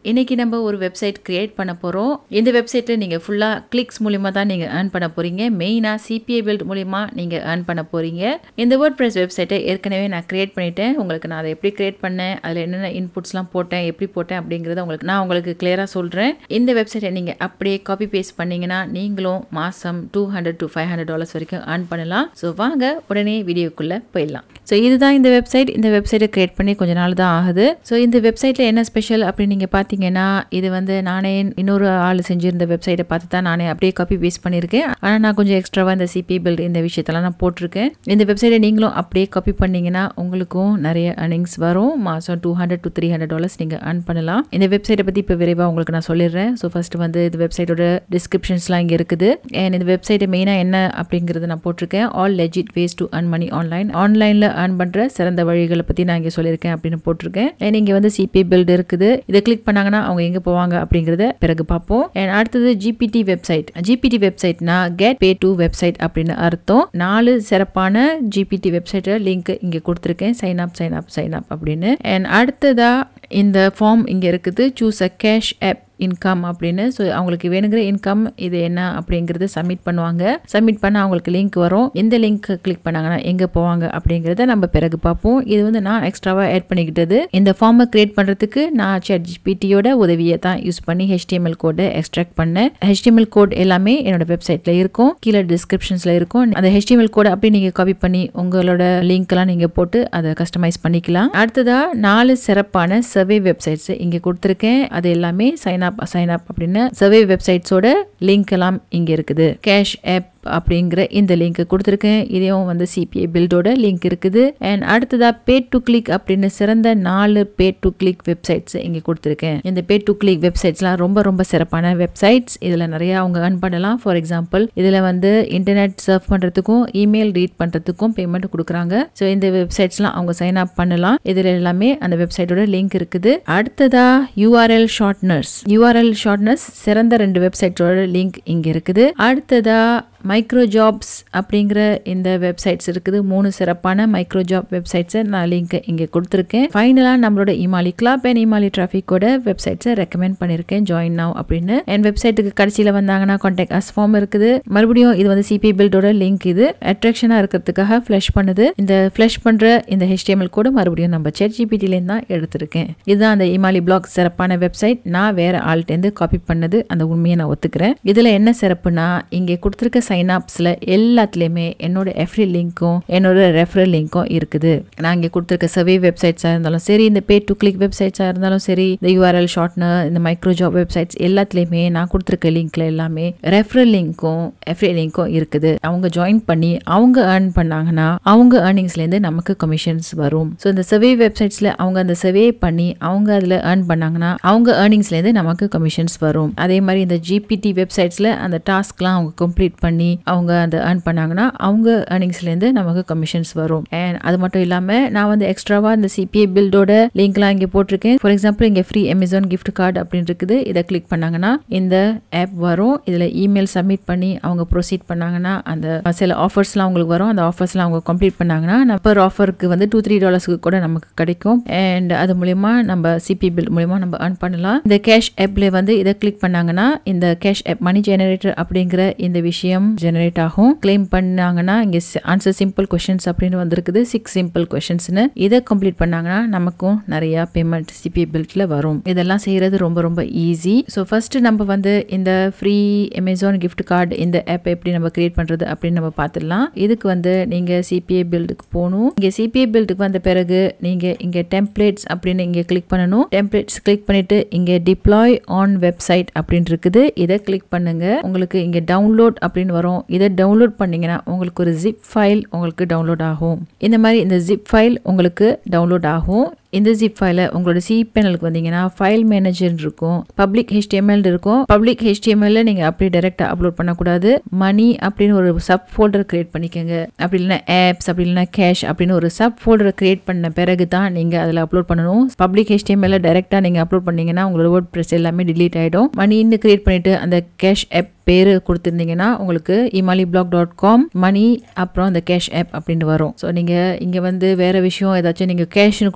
இன்னைக்கு நம்ம ஒரு வெப்சைட் கிரியேட் பண்ண போகிறோம் இந்த வெப்சைட்டில் நீங்கள் ஃபுல்லாக கிளிக்ஸ் மூலிமா தான் நீங்கள் ஏர்ன் பண்ண போகிறீங்க மெயினாக சிபிஐ பில்ட் மூலிமா நீங்கள் ஏர்ன் பண்ண போகிறீங்க இந்த வேர்ட் ப்ரெஸ் வெப்சைட்டை ஏற்கனவே நான் கிரியேட் பண்ணிட்டேன் உங்களுக்கு நான் அதை எப்படி கிரியேட் பண்ணேன் அதில் என்னென்ன இன்புட்ஸ்லாம் போட்டேன் எப்படி போட்டேன் அப்படிங்கிறத உங்களுக்கு நான் உங்களுக்கு கிளியராக சொல்கிறேன் இந்த வெப்சைட்டை நீங்கள் அப்படியே காப்பி பேஸ்ட் பண்ணீங்கன்னா நீங்களும் மாதம் two hundred to five hundred dollars வரைக்கும் ஏர்ன் பண்ணலாம் ஸோ வாங்க உடனே வீடியோக்குள்ளே போயிடலாம் ஸோ இதுதான் இந்த வெப்சைட் இந்த வெப்சைட்டை கிரியேட் பண்ணி கொஞ்ச நாள் தான் ஆகுது ஸோ இந்த வெப்சைட்டில் என்ன ஸ்பெஷல் அப்படின்னு நீங்கள் பார்த்தீங்கன்னா இது வந்து நானே இன்னொரு ஆள் செஞ்சிருந்த வெப்சைட்டை பார்த்து தான் நானே அப்படியே காப்பி பேஸ்ட் பண்ணியிருக்கேன் ஆனால் நான் கொஞ்சம் எக்ஸ்ட்ராவாக இந்த சிபி பில்ட் இந்த விஷயத்தெல்லாம் நான் போட்டிருக்கேன் இந்த வெப்சைட்டை நீங்களும் அப்படியே காப்பி பண்ணீங்கன்னா உங்களுக்கும் நிறைய அர்னிங்ஸ் வரும் மாதம் two hundred to three hundred dollars நீங்கள் earn பண்ணலாம் இந்த வெப்சைட்டை பற்றி இப்போ விரைவாக உங்களுக்கு நான் சொல்லிடுறேன் ஸோ ஃபர்ஸ்ட் வந்து இந்த வெப்சைட்டோட டிஸ்கிரிப்ஷன்ஸ்லாம் இங்கே இருக்குது அண்ட் இந்த வெப்சைட்டை மெயினாக என்ன அப்படிங்கிறத நான் போட்டிருக்கேன் all legit ways to earn money online ஆன்லைனில் earn பண்ணுற சிறந்த வழிகளை பற்றி நான் இங்கே சொல்லியிருக்கேன் அப்படின்னு போட்டிருக்கேன் அண்ட் இங்கே வந்து சிபி பில்ட் இருக்குது இதை கிளிக் பண்ணாங்கன்னா அவங்க எங்கே போவாங்க அப்படிங்கிறத பிறகு பார்ப்போம் அண்ட் அடுத்தது ஜிபிடி வெப்சைட் ஜிபிடி வெப்சைட்னா கெட் பே டு வெப்சைட் அப்படின்னு அர்த்தம் நாலு சிறப்பான ஜிபிடி வெப்சைட்டை லிங்க் இங்கே கொடுத்துருக்கேன் sign up sign up sign up அப்படின்னு அண்ட் அடுத்ததா இந்த ஃபார்ம் இங்கே இருக்குது choose a cash app income அப்படின்னு ஸோ அவங்களுக்கு வேணுங்கிற இன்கம் இது என்ன அப்படிங்கிறத சப்மிட் பண்ணுவாங்க சப்மிட் பண்ண அவங்களுக்கு லிங்க் வரும் இந்த லிங்க் கிளிக் பண்ணாங்கன்னா எங்கே போவாங்க அப்படிங்கிறத நம்ம பிறகு பார்ப்போம் இது வந்து நான் எக்ஸ்ட்ராவாக ஆட் பண்ணிக்கிட்டது இந்த ஃபார்மை கிரியேட் பண்ணுறதுக்கு நான் சேட் ஜிபிடியோட உதவியை தான் யூஸ் பண்ணி ஹெச்டிஎம்எல் கோடை எக்ஸ்ட்ராக்ட் பண்ணேன் ஹெச்டிஎம்எல் கோட் எல்லாமே என்னோட வெப்சைட்டில் இருக்கும் கீழே டிஸ்கிரிப்ஷன்ஸில் இருக்கும் அந்த ஹெச்டிஎம்எல் கோடை அப்படி நீங்கள் காப்பி பண்ணி உங்களோட லிங்க்லாம் நீங்கள் போட்டு அதை கஸ்டமைஸ் பண்ணிக்கலாம் அடுத்ததாக நாலு சிறப்பான சர்வே வெப்சைட்ஸ் இங்கே கொடுத்துருக்கேன் அது எல்லாமே சைன் அப் சைன் அப் அப்படின்னு சர்வே வெப்சைட்ஸோட லிங்க் எல்லாம் இங்கே இருக்குது கேஷ் ஆப் அப்படிங்கிற இந்த லிங்க் கொடுத்துருக்கேன் இதையும் வந்து சிபிஐ பில்டோட லிங்க் இருக்குது அண்ட் அடுத்ததா பே டு கிளிக் அப்படின்னு சிறந்த நாலு பே டு கிளிக் வெப்சைட்ஸ் இங்கே கொடுத்துருக்கேன் இந்த பே டு கிளிக் வெப்சைட்ஸ்லாம் ரொம்ப ரொம்ப சிறப்பான வெப்சைட்ஸ் இதில் நிறைய அவங்க earn பண்ணலாம் ஃபார் எக்ஸாம்பிள் இதில் வந்து இன்டர்நெட் சர்ஃப் பண்ணுறதுக்கும் இமெயில் ரீட் பண்ணுறதுக்கும் பேமெண்ட் கொடுக்குறாங்க ஸோ இந்த வெப்சைட்ஸ்லாம் அவங்க சைன் அப் பண்ணலாம் இதில் எல்லாமே அந்த வெப்சைட்டோட லிங்க் இருக்குது அடுத்ததா யூஆர்எல் ஷார்ட்னர்ஸ் யூஆர்எல் ஷார்ட்னர்ஸ் சிறந்த ரெண்டு வெப்சைட்டோட லிங்க் இங்கே இருக்குது அடுத்ததா மைக்ரோ ஜாப்ஸ் அப்படிங்கிற இந்த வெப்சைட்ஸ் இருக்குது மூணு சிறப்பான மைக்ரோ ஜாப் வெப்சைட்ஸை நான் லிங்க் இங்கே கொடுத்துருக்கேன் ஃபைனலாக நம்மளோட இமாலி கிளாப் அண்ட் இமாலி டிராஃபிக்கோட வெப்சைட்ஸை ரெக்கமெண்ட் பண்ணியிருக்கேன் ஜாயின் நவ் அப்படின்னு என் வெப்சைட்டுக்கு கடைசியில் வந்தாங்கன்னா கான்டாக்ட் அஸ் ஃபார்ம் இருக்குது மறுபடியும் இது வந்து சிபி பில்டோட லிங்க் இது அட்ராக்ஷனாக இருக்கிறதுக்காக ஃப்ளஷ் பண்ணுது இந்த ஃப்ளஷ் பண்ணுற இந்த ஹெச்டிஎம்எல் கூட மறுபடியும் நம்ம செட் ஜிபிடிலேருந்து தான் எடுத்திருக்கேன் இதுதான் அந்த இமாலி பிளாக் சிறப்பான வெப்சைட் நான் வேற ஆள்கிட்டேருந்து காப்பி பண்ணது அந்த உண்மையை நான் ஒத்துக்கிறேன் இதில் என்ன சிறப்புனா இங்கே கொடுத்துருக்க சைன் அப்ஸில் எல்லாத்துலேயுமே என்னோட எஃப்ரி லிங்க்கும் என்னோட ரெஃபரல் லிங்க்கும் இருக்குது நான் இங்கே கொடுத்துருக்க சர்வே வெப்சைட்ஸாக இருந்தாலும் சரி இந்த பே டு கிளிக் வெப்சைட்ஸாக இருந்தாலும் சரி இந்த யூஆர்எல் ஷார்ட்னர் இந்த மைக்ரோ ஜாப் வெப்சைட்ஸ் எல்லாத்துலேயுமே நான் கொடுத்துருக்க லிங்க்ல எல்லாமே ரெஃபரல் லிங்க்கும் எஃப்ரி லிங்க்கும் இருக்குது அவங்க ஜாயின் பண்ணி அவங்க ஏர்ன் பண்ணாங்கன்னா அவங்க ஏர்னிங்ஸ்லேருந்து நமக்கு கமிஷன்ஸ் வரும் ஸோ இந்த சர்வே வெப்சைட்ஸில் அவங்க அந்த சர்வே பண்ணி அவங்க அதில் ஏர்ன் பண்ணாங்கன்னா அவங்க ஏர்னிங்ஸ்லேருந்து நமக்கு கமிஷன்ஸ் வரும் அதே மாதிரி இந்த ஜிபிடி வெப்சைட்ஸில் அந்த டாஸ்க்லாம் அவங்க கம்ப்ளீட் பண்ணி அவங்க அந்த ஏர்ன் பண்ணாங்கன்னா அவங்க ஏர்னிங்ஸ்லேருந்து நமக்கு கமிஷன்ஸ் வரும் அண்ட் அது மட்டும் இல்லாமல் நான் வந்து எக்ஸ்ட்ராவாக இந்த சிபிஐ பில்டோட லிங்க்லாம் இங்கே போட்டிருக்கேன் ஃபார் எக்ஸாம்பிள் இங்கே ஃப்ரீ அமேசான் கிஃப்ட் கார்டு அப்படின்னு இருக்குது இதை கிளிக் பண்ணாங்கன்னா இந்த ஆப் வரும் இதில் இமெயில் சப்மிட் பண்ணி அவங்க ப்ரொசீட் பண்ணாங்கன்னா அந்த சில ஆஃபர்ஸ்லாம் அவங்களுக்கு வரும் அந்த ஆஃபர்ஸ்லாம் அவங்க கம்ப்ளீட் பண்ணாங்கன்னா பர் ஆஃபருக்கு வந்து டூ த்ரீ டாலர்ஸ்க்கு கூட நமக்கு கிடைக்கும் அண்ட் அது மூலயமா நம்ம சிபி பில் மூலயமா நம்ம earn பண்ணலாம் இந்த கேஷ் ஆப்ல வந்து இதை கிளிக் பண்ணாங்கன்னா இந்த கேஷ் ஆப் மணி ஜெனரேட்டர் அப்படிங்கிற இந்த விஷயம் ஜெனரேட் ஆகும் கிளைம் பண்ணாங்கன்னா இங்கே ஆன்சர் சிம்பிள் கொஷின்ஸ் அப்படின்னு வந்திருக்குது சிக்ஸ் சிம்பிள் கொஷின்ஸ்னு இதை கம்ப்ளீட் பண்ணாங்கன்னா நமக்கும் நிறைய பேமெண்ட் சிபி பில்ட்ல வரும் இதெல்லாம் செய்யறது ரொம்ப ரொம்ப ஈஸி ஸோ ஃபர்ஸ்ட் நம்ம வந்து இந்த ஃப்ரீ அமேசான் கிஃப்ட் கார்டு இந்த ஆப் எப்படி நம்ம கிரியேட் பண்றது அப்படின்னு நம்ம பார்த்துடலாம் இதுக்கு வந்து நீங்க சிபிஐ பில்டுக்கு போகணும் இங்க சிபிஐ பில்டுக்கு வந்த பிறகு நீங்க இங்க டெம்ப்ளேட்ஸ் அப்படின்னு இங்க கிளிக் பண்ணணும் டெம்ப்ளேட்ஸ் கிளிக் பண்ணிட்டு இங்க டிப்ளாய் ஆன் வெப்சைட் அப்படின்னு இருக்குது இதை கிளிக் பண்ணுங்க உங்களுக்கு இங்க டவுன்லோட் அப்படின்னு வரும் இதை டவுன்லோட் பண்ணீங்கன்னா உங்களுக்கு ஒரு ஜிப் ஃபைல் உங்களுக்கு டவுன்லோட் ஆகும் இந்த மாதிரி இந்த ஜிப் ஃபைல் உங்களுக்கு டவுன்லோட் ஆகும் இந்த ஜிப் ஃபைலை உங்களோட சி பேனலுக்கு வந்தீங்கன்னா ஃபைல் மேனேஜர் இருக்கும் பப்ளிக் ஹெச்டிஎம்எல் இருக்கும் பப்ளிக் ஹெச்டிஎம்எல்ல நீங்க அப்படி டைரக்டா அப்லோட் பண்ணக்கூடாது மணி அப்படின்னு ஒரு சப் ஃபோல்டர் கிரியேட் பண்ணிக்கோங்க அப்படி இல்லைன்னா ஆப்ஸ் அப்படி இல்லைன்னா கேஷ் அப்படின்னு ஒரு சப் ஃபோல்டர் கிரியேட் பண்ண பிறகு தான் நீங்க அதில் அப்லோட் பண்ணணும் பப்ளிக் ஹெச்டிஎம்எல்ல டைரக்டா நீங்க அப்லோட் பண்ணீங்கன்னா உங்களோட வேர்ட் ப்ரெஸ் எல்லாமே டிலீட் ஆயிடும் மணின்னு கிரியேட் பண்ணிட்டு அந்த கேஷ் ஆப் பேர் கொடுத்துருந்தீங்கன்னா உங்களுக்கு Emali blog dot com money அப்புறம் அந்த கேஷ் ஆப் அப்படின்னு வரும் ஸோ நீங்கள் இங்கே வந்து வேற விஷயம் ஏதாச்சும் நீங்கள் கேஷ்னு கொடுத்துருந்தீங்கன்னா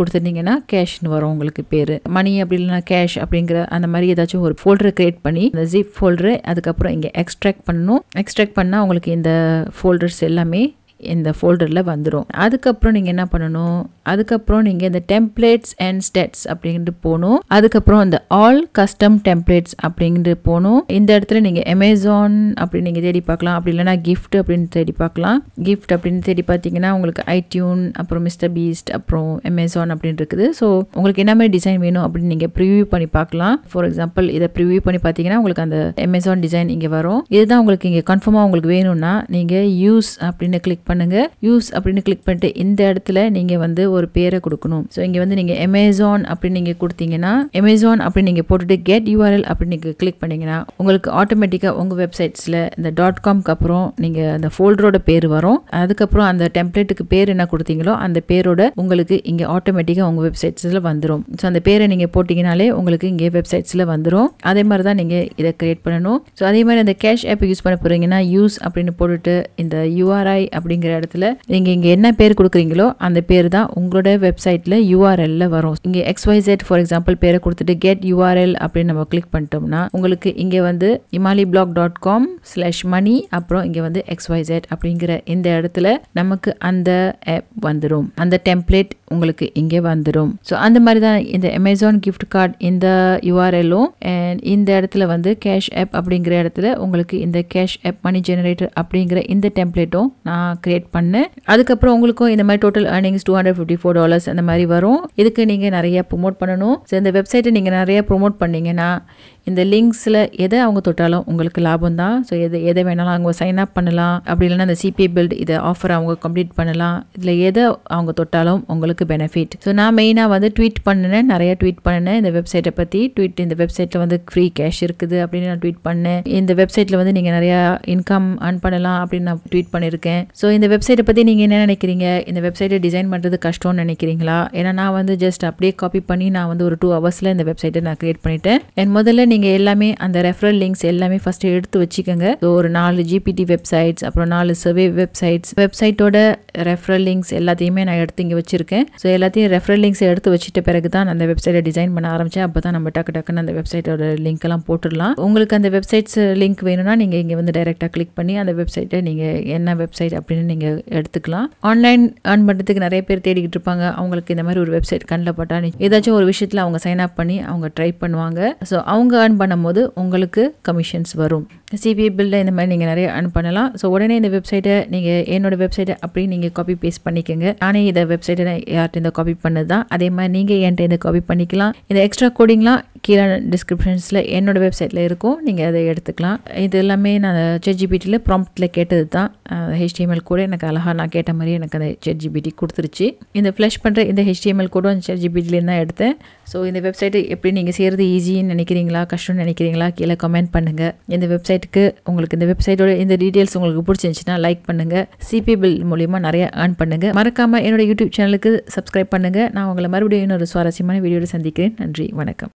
கொடுத்தீங்கன்னா கேஷ்னு வரும் உங்களுக்கு பேர் மணி அப்படி இல்லைனா கேஷ் அப்படிங்கிற அந்த மாதிரி ஏதாச்சும் ஒரு ஃபோல்டரை கிரியேட் பண்ணி இந்த ஜிப் ஃபோல்டரு அதுக்கப்புறம் இங்கே எக்ஸ்ட்ராக்ட் பண்ணணும் எக்ஸ்ட்ராக்ட் பண்ணால் உங்களுக்கு இந்த ஃபோல்டர்ஸ் எல்லாமே இந்த ஃபோல்டரில் வந்துடும் அதுக்கப்புறம் நீங்கள் என்ன பண்ணணும் அதுக்கப்புறம் நீங்கள் இந்த டெம்ப்ளேட்ஸ் அண்ட் ஸ்டெட்ஸ் அப்படின்ட்டு போகணும் அதுக்கப்புறம் இந்த ஆல் கஸ்டம் டெம்ப்ளேட்ஸ் அப்படின்ட்டு போகணும் இந்த இடத்துல நீங்கள் அமேசான் அப்படி நீங்கள் தேடி பார்க்கலாம் அப்படி இல்லைனா கிஃப்ட் அப்படின்னு தேடி பார்க்கலாம் கிஃப்ட் அப்படின்னு தேடி பார்த்தீங்கன்னா உங்களுக்கு ஐடியூன் அப்புறம் மிஸ்டர் பீஸ்ட் அப்புறம் அமேசான் அப்படின்னு இருக்குது ஸோ உங்களுக்கு என்ன மாதிரி டிசைன் வேணும் அப்படின்னு நீங்கள் ப்ரிவியூ பண்ணி பார்க்கலாம் ஃபார் எக்ஸாம்பிள் இதை ப்ரிவியூ பண்ணி பார்த்தீங்கன்னா உங்களுக்கு அந்த அமேசான் டிசைன் இங்கே வரும் இதுதான் உங்களுக்கு இங்கே கன்ஃபார்மாக உங்களுக்கு வேணும்னா நீங்கள் யூஸ் அப்படின்னு கிளிக் பண்ணுங்க யூஸ் அப்படின்னு கிளிக் பண்ணிட்டு இந்த இடத்துல நீங்க வந்து ஒரு பேரை கொடுக்கணும் ஸோ இங்க வந்து நீங்க அமேசான் அப்படின்னு நீங்க கொடுத்தீங்கன்னா அமேசான் அப்படின்னு நீங்க போட்டுட்டு கெட் யூஆர்எல் அப்படின்னு நீங்க கிளிக் பண்ணீங்கன்னா உங்களுக்கு ஆட்டோமேட்டிக்கா உங்க வெப்சைட்ஸ்ல இந்த டாட் காம்க்கு அப்புறம் நீங்க அந்த ஃபோல்டரோட பேர் வரும் அதுக்கப்புறம் அந்த டெம்ப்ளேட்டுக்கு பேர் என்ன கொடுத்தீங்களோ அந்த பேரோட உங்களுக்கு இங்க ஆட்டோமேட்டிக்கா உங்க வெப்சைட்ஸ்ல வந்துடும் ஸோ அந்த பேரை நீங்க போட்டீங்கனாலே உங்களுக்கு இங்கே வெப்சைட்ஸ்ல வந்துடும் அதே மாதிரி தான் நீங்க இதை கிரியேட் பண்ணணும் ஸோ அதே மாதிரி அந்த கேஷ் ஆப் யூஸ் பண்ண போறீங்கன்னா யூஸ் அப்படின்னு போட்டுட்டு இந்த யூஆர்ஐ அப்படிங்கிற இடத்துல நீங்கள் இங்கே என்ன பேர் கொடுக்குறீங்களோ அந்த பேர் தான் உங்களோட வெப்சைட்டில் யூஆர்எல்ல வரும் இங்கே எக்ஸ்ஒய்செட் ஃபார் எக்ஸாம்பிள் பேரை கொடுத்துட்டு கெட் யூஆர்எல் அப்படின்னு நம்ம கிளிக் பண்ணிட்டோம்னா உங்களுக்கு இங்கே வந்து Emali blog dot com slash money அப்புறம் இங்கே வந்து எக்ஸ்ஒய்செட் அப்படிங்கிற இந்த இடத்துல நமக்கு அந்த ஆப் வந்துடும் அந்த டெம்ப்ளேட் உங்களுக்கு இங்கே வந்துடும் ஸோ அந்த மாதிரி தான் இந்த அமேசான் கிஃப்ட் கார்டு இந்த யூஆர்எல்லும் அண்ட் இந்த இடத்துல வந்து கேஷ் ஆப் அப்படிங்கிற இடத்துல உங்களுக்கு இந்த கேஷ் ஆப் மணி ஜெனரேட்டர் அப்படிங்கிற இந்த டெம்ப்ளேட்டும் நான் கிரியேட் பண்ணேன் அதுக்கப்புறம் உங்களுக்கும் இந்த மாதிரி total earnings two hundred fifty four dollars அந்த மாதிரி வரும் இதுக்கு நீங்கள் நிறைய ப்ரொமோட் பண்ணணும் ஸோ இந்த வெப்சைட்டை நீங்கள் நிறைய ப்ரொமோட் பண்ணீங்கன்னா இந்த லிங்க்ஸில் எதை அவங்க தொட்டாலும் உங்களுக்கு லாபம் தான் ஸோ எது எதை வேணாலும் அவங்க சைன் அப் பண்ணலாம் அப்படி இல்லைன்னா அந்த சிபிஐ பில்ட் இதை ஆஃபர் அவங்க கம்ப்ளீட் பண்ணலாம் இதில் எதை அவங்க தொட்டாலும் உங்களுக்கு பெனிஃபிட் ஸோ நான் மெயினாக வந்து ட்வீட் பண்ணினேன் நிறைய ட்வீட் பண்ணினேன் இந்த வெப்சைட்டை பற்றி ட்வீட் இந்த வெப்சைட்டில் வந்து ஃப்ரீ கேஷ் இருக்குது அப்படின்னு நான் ட்வீட் பண்ணேன் இந்த வெப்சைட்டில் வந்து நீங்கள் நிறையா இன்கம் அர்ன் பண்ணலாம் அப்படின்னு நான் ட்வீட் பண்ணியிருக்கேன் ஸோ இந்த வெப்சைட்டை பற்றி நீங்கள் என்ன நினைக்கிறீங்க இந்த வெப்சைட்டை டிசைன் பண்ணுறது கஷ்டம்னு நினைக்கிறீங்களா ஏன்னா நான் வந்து ஜஸ்ட் அப்படியே காப்பி பண்ணி நான் வந்து ஒரு டூ ஹவர்ஸில் இந்த வெப்சைட்டை நான் கிரியேட் பண்ணிட்டேன் என் முதல்ல நீங்கள் எல்லாமே அந்த ரெஃபரல் லிங்க்ஸ் எல்லாமே ஃபஸ்ட்டு எடுத்து வச்சுக்கோங்க ஸோ ஒரு நாலு ஜிபிடி வெப்சைட்ஸ் அப்புறம் நாலு சர்வே வெப்சைட்ஸ் வெப்சைட்டோட ரெஃபரல் லிங்க்ஸ் எல்லாத்தையுமே நான் எடுத்து இங்கே வச்சிருக்கேன் ஸோ எல்லாத்தையும் ரெஃபரல் லிங்க்ஸ் எடுத்து வச்சுட்ட பிறகு தான் அந்த வெப்சைட்டை டிசைன் பண்ண ஆரம்பித்தேன் அப்போ தான் நம்ம டக்கு டக்குன்னு அந்த வெப்சைட்டோட லிங்க் எல்லாம் போட்டுடலாம் உங்களுக்கு அந்த வெப்சைட்ஸ் லிங்க் வேணும்னா நீங்கள் இங்கே வந்து டைரெக்டாக கிளிக் பண்ணி அந்த வெப்சைட்டை நீங்கள் என்ன வெப்சைட் அப்படின்னு நீங்கள் எடுத்துக்கலாம் ஆன்லைன் ஏர்ன் பண்ணுறதுக்கு நிறைய பேர் தேடிக்கிட்டு இருப்பாங்க அவங்களுக்கு இந்த மாதிரி ஒரு வெப்சைட் கண்ணில் பட்டா ஏதாச்சும் ஒரு விஷயத்தில் அவங்க சைன் அப் பண்ணி அவங்க ட்ரை பண்ணுவாங்க ஸோ அவங்க ஏர்ன் பண்ணும்போது உங்களுக்கு கமிஷன்ஸ் வரும் சிபிஐ பில்லில் இந்த மாதிரி நீங்கள் நிறைய ஏர்ன் பண்ணலாம் ஸோ உடனே இந்த வெப்சைட்டை நீங்கள் என்னோட வெப்சைட்டை அப்படி நீங்கள் காப்பி பேஸ்ட் பண்ணிக்கோங்க நானே இதை வெப்சைட்டை யார்கிட்ட இந்த காப்பி பண்ணது தான் அதே மாதிரி நீங்கள் என்கிட்ட இந்த காப்பி பண்ணிக்கலாம் இந்த எக்ஸ்ட்ரா கோடிங்லாம் கீழே டிஸ்கிரிப்ஷன்ஸில் என்னோட வெப்சைட்டில் இருக்கும் நீங்கள் அதை எடுத்துக்கலாம் இது எல்லாமே நான் ஜிபிடியில் ப்ராம்ப்டில் கேட்டது தான் ஹெச்டிஎம்எல் கூட எனக்கு அழகாக நான் கேட்ட மாதிரி எனக்கு அந்த ஜிபிடி கொடுத்துருச்சு இந்த ஃப்ளஷ் பண்ணுற இந்த ஹெச்டிஎம்எல் கூட அந்த ஜிபிடிலேருந்து தான் எடுத்தேன் ஸோ இந்த வெப்சைட்டை எப்படி நீங்கள் செய்கிறது ஈஸின்னு நினைக்கிறீங்களா கஷ்டம்னு நினைக்கிறீங்களா கீழே கமெண்ட் பண்ணுங்கள் இந்த வெப்சைட்டுக்கு உங்களுக்கு இந்த வெப்சைட்டோட இந்த டீட்டெயில்ஸ் உங்களுக்கு பிடிச்சிருந்துச்சுன்னா லைக் பண்ணுங்கள் சிபி பில் மூலிமா நிறைய ஏர்ன் பண்ணுங்கள் மறக்காமல் என்னோட யூடியூப் சேனலுக்கு சப்ஸ்கிரைப் பண்ணுங்கள் நான் உங்களை மறுபடியும் இன்னொரு சுவாரஸ்யமான வீடியோவில் சந்திக்கிறேன் நன்றி வணக்கம்